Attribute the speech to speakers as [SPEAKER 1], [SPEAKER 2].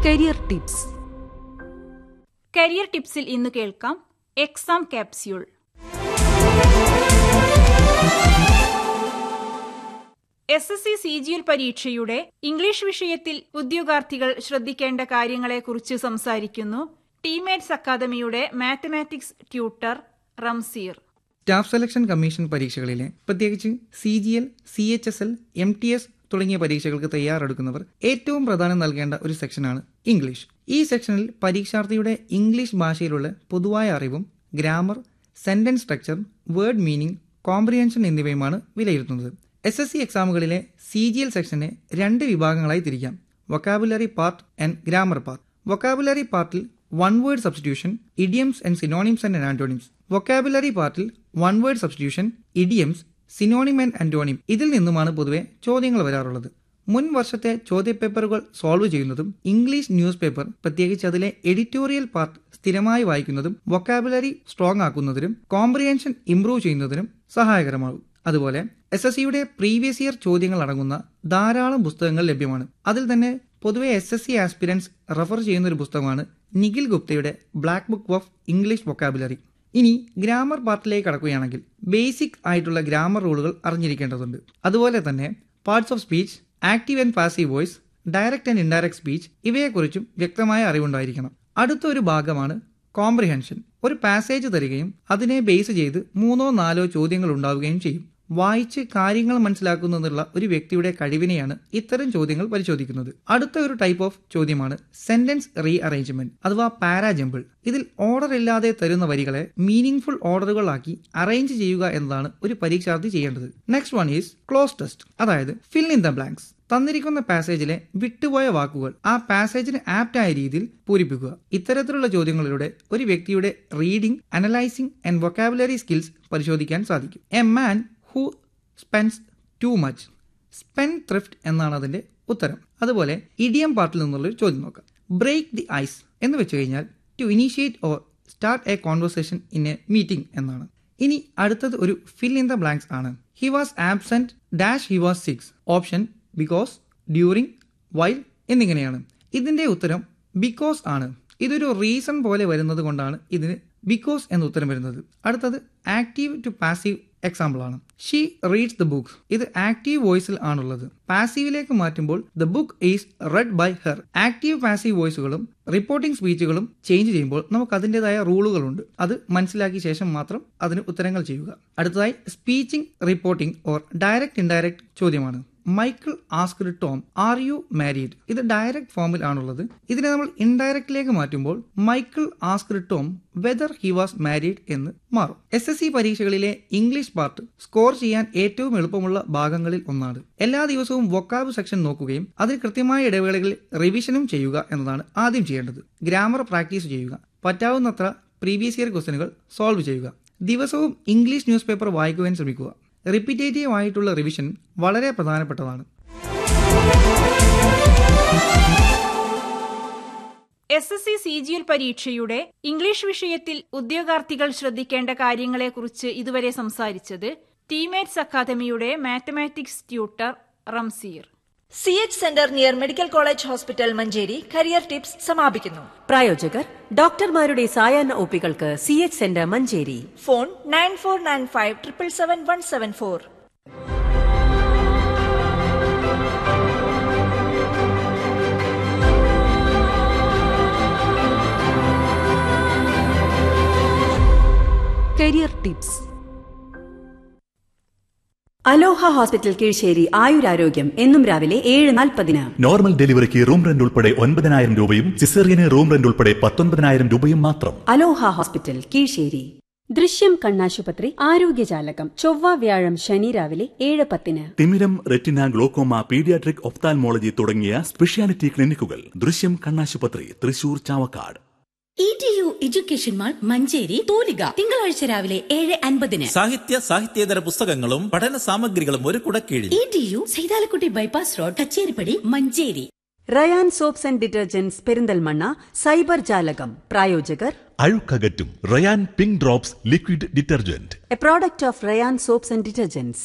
[SPEAKER 1] career tips
[SPEAKER 2] career ടിപ്സിൽ ഇന്ന് കേൾക്കാം exam capsule S S C C G L പരീക്ഷയുടെ ഇംഗ്ലീഷ് വിഷയത്തിൽ ഉദ്യോഗാർത്ഥികൾ ശ്രദ്ധിക്കേണ്ട കാര്യങ്ങളെക്കുറിച്ച് സംസാരിക്കുന്നു ടീമേറ്റ്സ് അക്കാദമിയുടെ mathematics tutor Ramseer
[SPEAKER 3] staff selection commission പരീക്ഷകളിലെ പ്രത്യേകിച്ച് C G L C H S L M T S തുടങ്ങിയ പരീക്ഷകൾക്ക് തയ്യാറെടുക്കുന്നവർ ഏറ്റവും പ്രധാനം നൽകേണ്ട ഒരു സെക്ഷനാണ് ഇംഗ്ലീഷ് ഈ സെക്ഷനിൽ പരീക്ഷാർത്ഥിയുടെ ഇംഗ്ലീഷ് ഭാഷയിലുള്ള പൊതുവായ അറിവും grammar sentence structure word meaning comprehension എന്നിവയുമാണ് വിലയിരുത്തുന്നത് എസ് എസ് സി എക്സാമുകളിലെ സി ജി എൽ സെക്ഷനെ രണ്ട് വിഭാഗങ്ങളായി തിരിക്കാം vocabulary part and grammar part vocabulary പാർട്ടിൽ one word substitution idioms and synonyms and antonyms vocabulary പാർട്ടിൽ one word substitution idioms synonym and antonym ഇതിൽ നിന്നുമാണ് പൊതുവെ ചോദ്യങ്ങൾ വരാറുള്ളത് മുൻ വർഷത്തെ ചോദ്യപേപ്പറുകൾ സോൾവ് ചെയ്യുന്നതും ഇംഗ്ലീഷ് ന്യൂസ് പേപ്പർ പ്രത്യേകിച്ച് അതിലെ എഡിറ്റോറിയൽ പാർട്ട് സ്ഥിരമായി വായിക്കുന്നതും വൊക്കാബുലറി സ്ട്രോങ് ആക്കുന്നതിനും കോംപ്രിഹെൻഷൻ ഇംപ്രൂവ് ചെയ്യുന്നതിനും സഹായകരമാകും അതുപോലെ എസ് എസ് സിയുടെ പ്രീവിയസ് ഇയർ ചോദ്യങ്ങൾ അടങ്ങുന്ന ധാരാളം പുസ്തകങ്ങൾ ലഭ്യമാണ് അതിൽ തന്നെ പൊതുവെ S S C aspirants refer ചെയ്യുന്ന ഒരു പുസ്തകമാണ് നിഖിൽ ഗുപ്തയുടെ black book of English vocabulary ഇനി ഗ്രാമർ പാർട്ടിലേക്ക് കടക്കുകയാണെങ്കിൽ ബേസിക് ആയിട്ടുള്ള ഗ്രാമർ റൂളുകൾ അറിഞ്ഞിരിക്കേണ്ടതുണ്ട് അതുപോലെ തന്നെ parts of speech active and passive voice direct and indirect speech ഇവയെക്കുറിച്ചും വ്യക്തമായ അറിവുണ്ടായിരിക്കണം അടുത്ത ഒരു ഭാഗമാണ് കോംപ്രിഹെൻഷൻ ഒരു പാസേജ് തരികയും അതിനെ ബേസ് ചെയ്ത് മൂന്നോ നാലോ ചോദ്യങ്ങൾ ഉണ്ടാവുകയും ചെയ്യും വായിച്ച് കാര്യങ്ങൾ മനസ്സിലാക്കുന്നതിനുള്ള ഒരു വ്യക്തിയുടെ കഴിവിനെയാണ് ഇത്തരം ചോദ്യങ്ങൾ പരിശോധിക്കുന്നത് അടുത്ത ഒരു ടൈപ്പ് ഓഫ് ചോദ്യമാണ് സെന്റൻസ് റീ അറേഞ്ച്മെന്റ് അഥവാ പാരാജമ്പിൾ ഇതിൽ ഓർഡർ ഇല്ലാതെ തരുന്ന വരികളെ മീനിങ് ഫുൾ ഓർഡറുകളാക്കി അറേഞ്ച് ചെയ്യുക എന്നതാണ് ഒരു പരീക്ഷാർത്ഥി ചെയ്യേണ്ടത് next one is cloze test അതായത് ഫിൽ ഇൻ ദ ബ്ലാങ്ക്സ് തന്നിരിക്കുന്ന പാസേജിലെ വിട്ടുപോയ വാക്കുകൾ ആ പാസേജിന് ആപ്റ്റായ രീതിയിൽ പൂരിപ്പിക്കുക ഇത്തരത്തിലുള്ള ചോദ്യങ്ങളിലൂടെ ഒരു വ്യക്തിയുടെ reading analysing and vocabulary skills പരിശോധിക്കാൻ സാധിക്കും a man who spends too much spendthrift എന്നാണ് അതിന്റെ ഉത്തരം അതുപോലെ ഇഡിയം പാർട്ടിൽ നിന്നുള്ള ഒരു ചോദ്യം നോക്കാം ബ്രേക്ക് ദി ഐസ് എന്ന് വെച്ച് കഴിഞ്ഞാൽ to initiate or start a conversation in a meeting എന്നാണ് ഇനി അടുത്തത് ഒരു ഫിൽ ഇൻ ദ ബ്ലാങ്ക്സ് ആണ് he was absent dash he was sick option because during while എന്നിങ്ങനെയാണ് ഇതിന്റെ ഉത്തരം ബിക്കോസ് ആണ് ഇതൊരു റീസൺ പോലെ വരുന്നത് കൊണ്ടാണ് ഇതിന് ബിക്കോസ് എന്ന ഉത്തരം വരുന്നത് അടുത്തത് ആക്റ്റീവ് ടു പാസീവ് എക്സാമ്പിൾ ആണ് ഷീ റീഡ്സ് ദ ബുക്ക് ഇത് ആക്റ്റീവ് വോയിസിൽ ആണുള്ളത് പാസീവിലേക്ക് മാറ്റുമ്പോൾ the book is read by her active passive വോയിസുകളും റിപ്പോർട്ടിംഗ് സ്പീച്ചുകളും ചേഞ്ച് ചെയ്യുമ്പോൾ നമുക്ക് അതിൻ്റെതായ റൂളുകളുണ്ട് അത് മനസ്സിലാക്കിയ ശേഷം മാത്രം അതിന് ഉത്തരങ്ങൾ ചെയ്യുക അടുത്തതായി സ്പീച്ചിങ് റിപ്പോർട്ടിംഗ് ഓർ ഡയറക്റ്റ് ഇൻഡയറക്റ്റ് ചോദ്യമാണ് Michael asked Tom are you married ഇത് ഡയറക്റ്റ് ഫോമിൽ ആണുള്ളത് ഇതിനെ നമ്മൾ ഇൻഡയറക്റ്റിലേക്ക് മാറ്റുമ്പോൾ Michael asked Tom whether he was married എന്ന് മാറും എസ് എസ് സി പരീക്ഷകളിലെ ഇംഗ്ലീഷ് പാർട്ട് സ്കോർ ചെയ്യാൻ ഏറ്റവും എളുപ്പമുള്ള ഭാഗങ്ങളിൽ ഒന്നാണ് എല്ലാ ദിവസവും വൊക്കാബ് സെക്ഷൻ നോക്കുകയും അതിൽ കൃത്യമായ ഇടവേളകളിൽ റിവിഷനും ചെയ്യുക എന്നതാണ് ആദ്യം ചെയ്യേണ്ടത് ഗ്രാമർ പ്രാക്ടീസ് ചെയ്യുക പറ്റാവുന്നത്ര പ്രീവിയസ് ഇയർ ക്വസ്റ്റ്യനുകൾ സോൾവ് ചെയ്യുക ദിവസവും ഇംഗ്ലീഷ് ന്യൂസ് പേപ്പർ വായിക്കുവാൻ ശ്രമിക്കുക റിപ്പീറ്റേറ്റീവ് ആയിട്ടുള്ള റിവിഷൻ വളരെ പ്രധാനപ്പെട്ടതാണ്
[SPEAKER 2] S S C C G L പരീക്ഷയുടെ ഇംഗ്ലീഷ് വിഷയത്തിൽ ഉദ്യോഗാർത്ഥികൾ ശ്രദ്ധിക്കേണ്ട കാര്യങ്ങളെക്കുറിച്ച് ഇതുവരെ സംസാരിച്ചത് ടീമേറ്റ്സ് അക്കാദമിയുടെ mathematics tutor Ramseer
[SPEAKER 4] C H centre near medical college hospital Manjeri career tips സമാപിക്കുന്നു
[SPEAKER 1] പ്രായോജകർ ഡോക്ടർമാരുടെ സായാഹ്ന ഒപ്പികൾക്ക് C H centre Manjeri
[SPEAKER 4] phone nine four nine five triple seven one seven four
[SPEAKER 1] career tips Aloha hospital Keezhissery ആയുരാരോഗ്യം എന്നും രാവിലെ ഏഴ് നാൽപ്പതിന്
[SPEAKER 5] നോർമൽ ഡെലിവറിക്ക് റൂം റെന്റ് ഉൾപ്പെടെ ഒൻപതിനായിരം രൂപയും സിസേറിയന് റൂം റെന്റ് ഉൾപ്പെടെ പത്തൊൻപതിനായിരം രൂപയും മാത്രം
[SPEAKER 1] അലോഹ ഹോസ്പിറ്റൽ കീഴ്ശ്ശേരി
[SPEAKER 6] ദൃശ്യം കണ്ണാശുപത്രി ആരോഗ്യജാലകം ചൊവ്വ വ്യാഴം ശനി രാവിലെ ഏഴ് പത്തിന്
[SPEAKER 5] തിമിരം റെറ്റിന ഗ്ലോക്കോമ പീഡിയാട്രിക് ഒഫ്താൽമോളജി തുടങ്ങിയ സ്പെഷ്യാലിറ്റി ക്ലിനിക്കുകൾ ദൃശ്യം കണ്ണാശുപത്രി Thrissur Chavakkad
[SPEAKER 7] E T U education mall Manjeri Thoolika തിങ്കളാഴ്ച രാവിലെ ഏഴ് അൻപതിന്
[SPEAKER 8] സാഹിത്യ സാഹിത്യേതര പുസ്തകങ്ങളും പഠന സാമഗ്രികളും ഒരു കുടക്കീഴിൽ
[SPEAKER 7] E T U Saithalakutty bypass road Kacheripady Manjeri
[SPEAKER 1] Rayan soaps and detergents Perinthalmanna cyber ജാലകം പ്രായോജകർ
[SPEAKER 5] അഴുക്കകറ്റും Rayan pink drops liquid detergent
[SPEAKER 1] a product of Rayan soaps and detergents